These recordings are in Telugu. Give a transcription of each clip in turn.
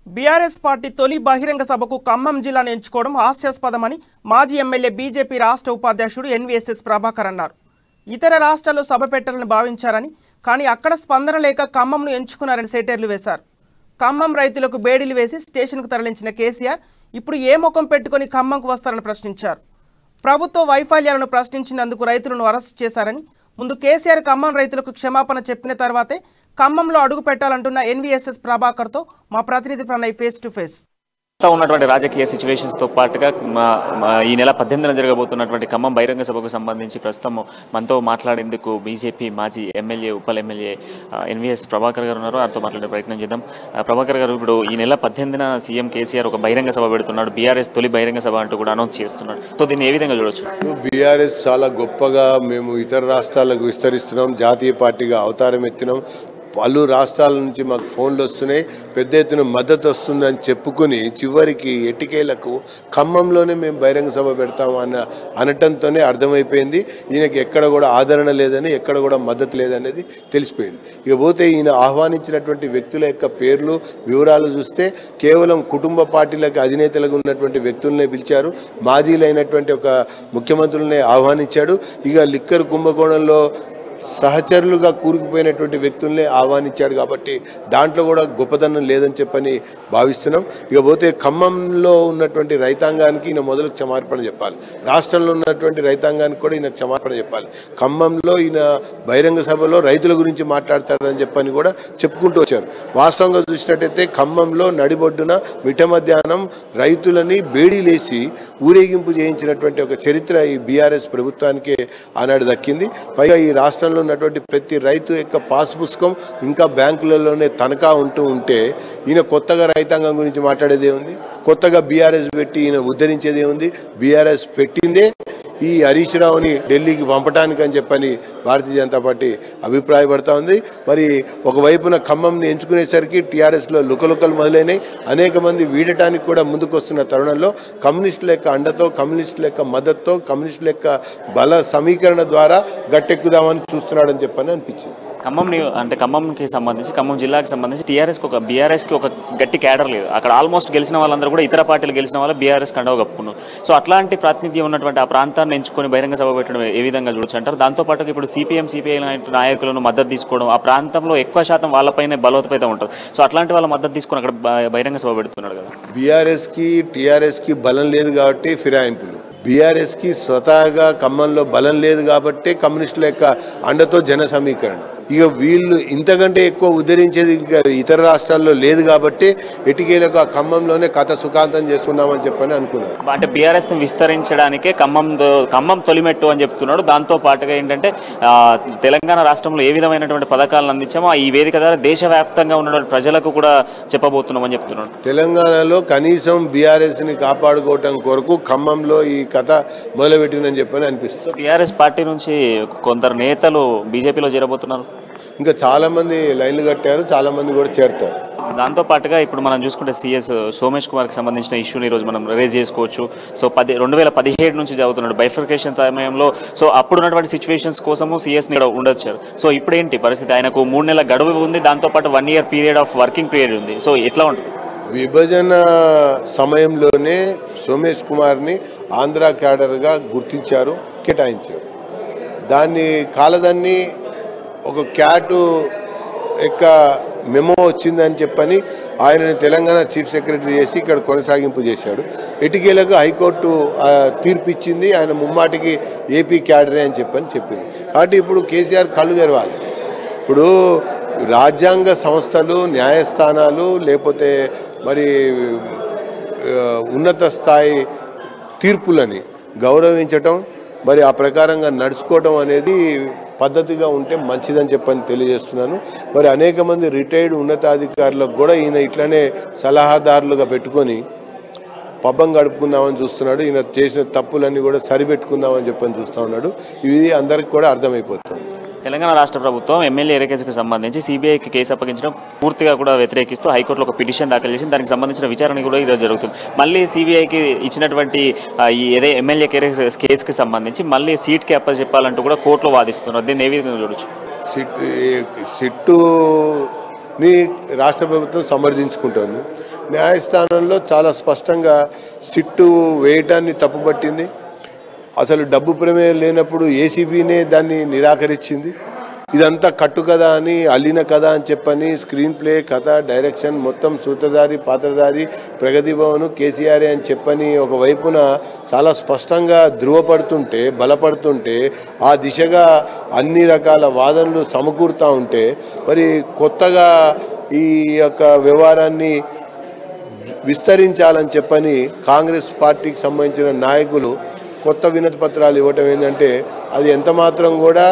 బీఆర్ఎస్ పార్టీ తొలి బహిరంగ సభకు ఖమ్మం జిల్లాను ఎంచుకోవడం హాస్యాస్పదమని మాజీ ఎమ్మెల్యే బీజేపీ రాష్ట్ర ఉపాధ్యక్షుడు ఎన్వీఎస్ఎస్ ప్రభాకర్ అన్నారు ఇతర రాష్ట్రాల్లో సభ పెట్టాలని భావించారని కానీ అక్కడ స్పందన లేక ఖమ్మంను ఎంచుకున్నారని సెటైర్లు వేశారు ఖమ్మం రైతులకు బేడీలు వేసి స్టేషన్కు తరలించిన కేసీఆర్ ఇప్పుడు ఏ ముఖం పెట్టుకొని ఖమ్మంకు వస్తారని ప్రశ్నించారు ప్రభుత్వ వైఫల్యాలను ప్రశ్నించినందుకు రైతులను అరెస్ట్ చేశారని ముందు కేసీఆర్ ఖమ్మం రైతులకు క్షమాపణ చెప్పిన తర్వాతే ఖమ్మంలో అడుగు పెట్టాలంటున్న ఎన్వీఎస్ఎస్ ప్రభాకర్తో మా ప్రతినిధి ప్రణయ్ ఫేస్ టు ఫేస్ తో ఉన్నటువంటి రాజకీయ సిచ్యువేషన్స్ తో పాటుగా మా- మా ఈ నెల పద్దెనిమిదిన జరగబోతున్నటువంటి ఖమ్మం బహిరంగ సభకు సంబంధించి ప్రస్తుతం మనతో మాట్లాడేందుకు బీజేపీ మాజీ MLA Uppal MLA N V S Prabhakar garu ఉన్నారు వారితో మాట్లాడే ప్రయత్నం చేద్దాం ఆ, ప్రభాకర్ గారు ఇప్పుడు ఈ నెల పద్దెనిమిదిన సీఎం కేసీఆర్ ఒక బహిరంగ సభ పెడుతున్నాడు బీఆర్ఎస్ తొలి బహిరంగ సభ అంటూ కూడా అనౌన్స్ చేస్తున్నాడు సో దీన్ని ఏ విధంగా చూడొచ్చు బీఆర్ఎస్ చాలా గొప్పగా మేము ఇతర రాష్ట్రాలకు విస్తరిస్తున్నాం జాతీయ పార్టీగా అవతారం ఎత్తినాం పలు రాష్ట్రాల నుంచి మాకు ఫోన్లు వస్తున్నాయి పెద్ద ఎత్తున మద్దతు వస్తుందని చెప్పుకుని చివరికి ఎటికేలకు ఖమ్మంలోనే మేము బహిరంగ సభ పెడతాం అన్న అనటంతోనే అర్థమైపోయింది ఈయనకి ఎక్కడ కూడా ఆదరణ లేదని ఎక్కడ కూడా మద్దతు లేదనేది తెలిసిపోయింది ఇక పోతే ఈయన ఆహ్వానించినటువంటి వ్యక్తుల యొక్క పేర్లు వివరాలు చూస్తే కేవలం కుటుంబ పార్టీలకు అధినేతలుగా ఉన్నటువంటి వ్యక్తులనే పిలిచారు మాజీలైనటువంటి ఒక ముఖ్యమంత్రులనే ఆహ్వానించాడు ఇక లిక్కర్ కుంభకోణంలో సహచరులుగా కూరుకుపోయినటువంటి వ్యక్తుల్ని ఆహ్వానించాడు కాబట్టి దాంట్లో కూడా గొప్పతనం లేదని చెప్పని భావిస్తున్నాం ఇక పోతే ఖమ్మంలో ఉన్నటువంటి రైతాంగానికి ఈయన మొదలు క్షమార్పణ చెప్పాలి రాష్ట్రంలో ఉన్నటువంటి రైతాంగానికి కూడా ఈయన క్షమార్పణ చెప్పాలి ఖమ్మంలో ఈయన బహిరంగ సభలో రైతుల గురించి మాట్లాడతాడని చెప్పని కూడా చెప్పుకుంటూ వచ్చారు వాస్తవంగా చూసినట్టయితే ఖమ్మంలో నడిబొడ్డున మిఠ మధ్యాహ్నం రైతులని బేడీలేసి ఊరేగింపు చేయించినటువంటి ఒక చరిత్ర ఈ బీఆర్ఎస్ ప్రభుత్వానికే ఆనాడు దక్కింది పైగా ఈ రాష్ట్రంలో ఉన్నటువంటి ప్రతి రైతు యొక్క పాస్ పుస్తకం ఇంకా బ్యాంకులలోనే తనఖా ఉంటూ ఉంటే ఈయన కొత్తగా రైతాంగం గురించి మాట్లాడేదే ఉంది కొత్తగా బీఆర్ఎస్ పెట్టి ఈయన ఉద్ధరించేదే ఉంది బీఆర్ఎస్ పెట్టిందే ఈ హరీష్ రావుని ఢిల్లీకి పంపటానికి అని చెప్పని భారతీయ జనతా పార్టీ అభిప్రాయపడతా ఉంది మరి ఒకవైపున ఖమ్మంని ఎంచుకునేసరికి టీఆర్ఎస్లో లుకలుకలు మొదలైనవి అనేక మంది వీడటానికి కూడా ముందుకు వస్తున్న తరుణంలో కమ్యూనిస్టుల యొక్క అండతో కమ్యూనిస్టుల యొక్క మద్దతుతో కమ్యూనిస్టుల యొక్క బల సమీకరణ ద్వారా గట్టెక్కుదామని చూస్తున్నాడని చెప్పని అనిపించింది ఖమ్మం నియో- అంటే ఖమ్మంకి సంబంధించి ఖమ్మం జిల్లాకి సంబంధించి టీఆర్ఎస్కి ఒక బీఆర్ఎస్కి ఒక గట్టి క్యాడర్ లేదు అక్కడ ఆల్మోస్ట్ గెలిచిన వాళ్ళందరూ కూడా ఇతర పార్టీలు గెలిచిన వాళ్ళు బీఆర్ఎస్ కండవ కప్పుకున్నారు సో అట్లాంటి ప్రాతినిధ్యం ఉన్నటువంటి ఆ ప్రాంతాన్ని ఎంచుకొని బహిరంగ సభ పెట్టడం ఏ విధంగా చూడొచ్చు అంటారు దాంతోపాటు ఇప్పుడు సిపిఎం సిపిఐ నాయకులను మద్దతు తీసుకోవడం ఆ ప్రాంతంలో ఎక్కువ శాతం వాళ్ళపైనే బలోపేతం ఉంటుంది సో అట్లాంటి వాళ్ళ మద్దతు తీసుకొని అక్కడ బ- బహిరంగ సభ పెడుతున్నాడు కదా బీఆర్ఎస్కి టీఆర్ఎస్కి బలం లేదు కాబట్టి ఫిరాయింపులు బీఆర్ఎస్కి స్వతహాగా ఖమ్మంలో బలం లేదు కాబట్టి కమ్యూనిస్టుల యొక్క అండతో జన సమీకరణ ఇక వీళ్ళు ఇంతకంటే ఎక్కువ ఉద్ధరించేది ఇక ఇతర రాష్ట్రాల్లో లేదు కాబట్టి ఎటికేలకు ఆ ఖమ్మంలోనే కథ సుఖాంతం చేసుకుందామని చెప్పని అనుకున్నారు అంటే బీఆర్ఎస్ ని విస్తరించడానికే ఖమ్మం దో- ఖమ్మం తొలిమెట్టు అని చెప్తున్నాడు దాంతో పాటుగా ఏంటంటే ఆ, తెలంగాణ రాష్ట్రంలో ఏ విధమైనటువంటి పథకాలను అందించామో ఈ వేదిక ద్వారా దేశవ్యాప్తంగా ఉన్నటువంటి ప్రజలకు కూడా చెప్పబోతున్నామని చెప్తున్నాడు తెలంగాణలో కనీసం బీఆర్ఎస్ని కాపాడుకోవటం కొరకు ఖమ్మంలో ఈ కథ మొదలుపెట్టిందని చెప్పని అనిపిస్తుంది సో టీఆర్ఎస్ పార్టీ నుంచి కొందరు నేతలు బీజేపీలో చేరబోతున్నారు ఇంకా చాలా మంది లైన్లు కట్టారు చాలా మంది కూడా చేరుతారు దాంతో పాటుగా ఇప్పుడు మనం చూసుకుంటే సీఎస్ సోమేష్ కుమార్కి సంబంధించిన ఇష్యూని ఈరోజు మనం రేజ్ చేసుకోవచ్చు సో పది రెండు వేల పదిహేడు నుంచి చదువుతున్నాడు బైఫర్కేషన్ సమయంలో సో అప్పుడున్నటువంటి సిచ్యువేషన్స్ కోసము సీఎస్ని ఇక్కడ ఉండొచ్చారు సో ఇప్పుడు ఏంటి పరిస్థితి ఆయనకు మూడు నెలల గడువు ఉంది దాంతోపాటు one year period of working period ఉంది సో ఎట్లా ఉంటుంది విభజన సమయంలోనే సోమేష్ కుమార్ని ఆంధ్ర క్యాడర్గా గుర్తించారు కేటాయించారు దాన్ని కాలదాన్ని ఒక క్యాటు యొక్క మెమో వచ్చిందని చెప్పని ఆయనని తెలంగాణ చీఫ్ సెక్రటరీ చేసి ఇక్కడ కొనసాగింపు చేశాడు ఎటికేలకు హైకోర్టు ఆ, తీర్పు ఇచ్చింది ఆయన ముమ్మాటికి ఏపీ క్యాడరే అని చెప్పని చెప్పింది కాబట్టి ఇప్పుడు కేసీఆర్ కళ్ళు తెరవాలి ఇప్పుడు రాజ్యాంగ సంస్థలు న్యాయస్థానాలు లేకపోతే మరి ఆ, ఉన్నత స్థాయి తీర్పులని గౌరవించటం మరి ఆ ప్రకారంగా నడుచుకోవటం అనేది పద్ధతిగా ఉంటే మంచిదని చెప్పని తెలియజేస్తున్నాను మరి అనేక మంది రిటైర్డ్ ఉన్నతాధికారులకు కూడా ఈయన ఇట్లనే సలహాదారులుగా పెట్టుకొని పబ్బం గడుపుకుందామని చూస్తున్నాడు ఈయన చేసిన తప్పులన్నీ కూడా సరిపెట్టుకుందామని చెప్పని చూస్తూ ఉన్నాడు ఇది అందరికి కూడా అర్థమైపోతుంది తెలంగాణ రాష్ట్ర ప్రభుత్వం ఎమ్మెల్యే ఎరకేసుకు సంబంధించి సిబిఐకి కేసు అప్పగించడం పూర్తిగా కూడా వ్యతిరేకిస్తూ హైకోర్టులో ఒక పిటిషన్ దాఖలు చేసి దానికి సంబంధించిన విచారణ కూడా ఈరోజు జరుగుతుంది మళ్ళీ సిబిఐకి ఇచ్చినటువంటి ఆ, ఈ ఏదే ఎమ్మెల్యే కేసుకి సంబంధించి మళ్ళీ సీట్కి అప్పచెప్పాలంటూ కూడా కోర్టులో వాదిస్తున్నారు దీన్ని ఏ విధంగా చూడొచ్చు సిట్ సిట్టు ని రాష్ట్ర ప్రభుత్వం సమర్థించుకుంటుంది న్యాయస్థానంలో చాలా స్పష్టంగా సిట్టు వేయటాన్ని తప్పుపట్టింది అసలు డబ్బు ప్రమేయం లేనప్పుడు ఏసీబీనే దాన్ని నిరాకరించింది ఇదంతా కట్టు కథ అని అల్లిన కథ అని చెప్పని స్క్రీన్ ప్లే కథ డైరెక్షన్ మొత్తం సూత్రధారి పాత్రధారి ప్రగతి భవన్ కేసీఆర్ అని చెప్పని ఒక వైపున చాలా స్పష్టంగా ధృవపడుతుంటే బలపడుతుంటే ఆ దిశగా అన్ని రకాల వాదనలు సమకూరుతూ ఉంటే మరి కొత్తగా ఈ యొక్క వ్యవహారాన్ని విస్తరించాలని చెప్పని కాంగ్రెస్ పార్టీకి సంబంధించిన నాయకులు కొత్త వినతి పత్రాలు ఇవ్వటం ఏంటంటే అది ఎంత మాత్రం కూడా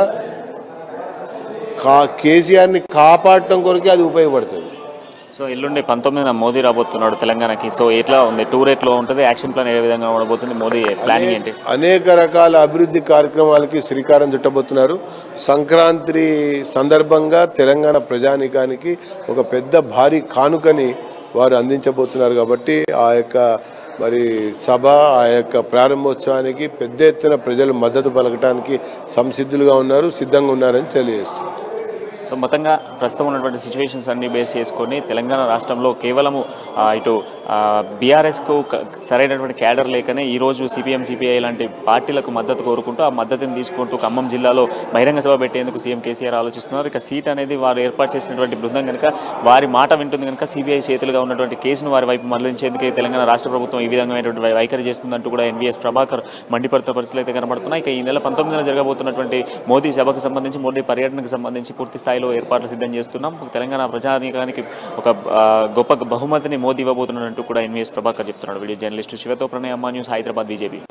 కా కేసీఆర్ని కాపాడటం కొరకే అది ఉపయోగపడుతుంది సో ఎల్లుండి పంతొమ్మిదిన మోదీ రాబోతున్నాడు తెలంగాణకి సో ఎట్లా ఉంది టూర్ ఎట్లా ఉంటుంది యాక్షన్ ప్లాన్ ఏ విధంగా ఉండబోతుంది మోదీ ప్లానింగ్ ఏంటి అనేక రకాల అభివృద్ధి కార్యక్రమాలకి శ్రీకారం చుట్టబోతున్నారు సంక్రాంతి సందర్భంగా తెలంగాణ ప్రజానికానికి ఒక పెద్ద భారీ కానుకని వారు అందించబోతున్నారు కాబట్టి ఆ యొక్క మరి సభ ఆ యొక్క ప్రారంభోత్సవానికి పెద్ద ఎత్తున ప్రజలు మద్దతు పలకటానికి సంసిద్ధులుగా ఉన్నారు సిద్ధంగా ఉన్నారని తెలియజేస్తున్నారు సో మొత్తంగా ప్రస్తుతం ఉన్నటువంటి సిచ్యువేషన్స్ అన్ని బేస్ చేసుకొని తెలంగాణ రాష్ట్రంలో కేవలము ఆ, ఇటు బీఆర్ఎస్కు సరైనటువంటి క్యాడర్ లేకనే ఈరోజు సిపిఎం సిపిఐ లాంటి పార్టీలకు మద్దతు కోరుకుంటూ ఆ మద్దతుని తీసుకుంటూ ఖమ్మం జిల్లాలో బహిరంగ సభ పెట్టేందుకు సీఎం కేసీఆర్ ఆలోచిస్తున్నారు ఇక సీట్ అనేది వారు ఏర్పాటు చేసినటువంటి బృందం కనుక వారి మాట వింటుంది కనుక సిబిఐ చేతులుగా ఉన్నటువంటి కేసును వారి వైపు మళ్లించేందుకే తెలంగాణ రాష్ట్ర ప్రభుత్వం ఈ విధమైనటువంటి వై- వైఖరి చేస్తుందంటూ కూడా ఎన్వీఎస్ ప్రభాకర్ మండిపడుతున్న పరిస్థితులు అయితే కనబడుతున్నాయి ఇక ఈ నెల పంతొమ్మిదిన జరగబోతున్నటువంటి మోదీ సభకు సంబంధించి మోడీ పర్యటనకు సంబంధించి పూర్తి స్థాయిలో ఏర్పాట్లు సిద్ధం చేస్తున్నాం తెలంగాణ ప్రజానీకానికి ఒక ఆ, గొప్ప బహుమతిని మోదీ ఇవ్వబోతున్నట్టు కూడా ఎన్వీఎస్ ప్రభాకర్ చెప్తున్నాడు వీడియో జర్నలిస్టు శివతో ప్రణయ్ అమ్మ న్యూస్ హైదరాబాద్ బీజేపీ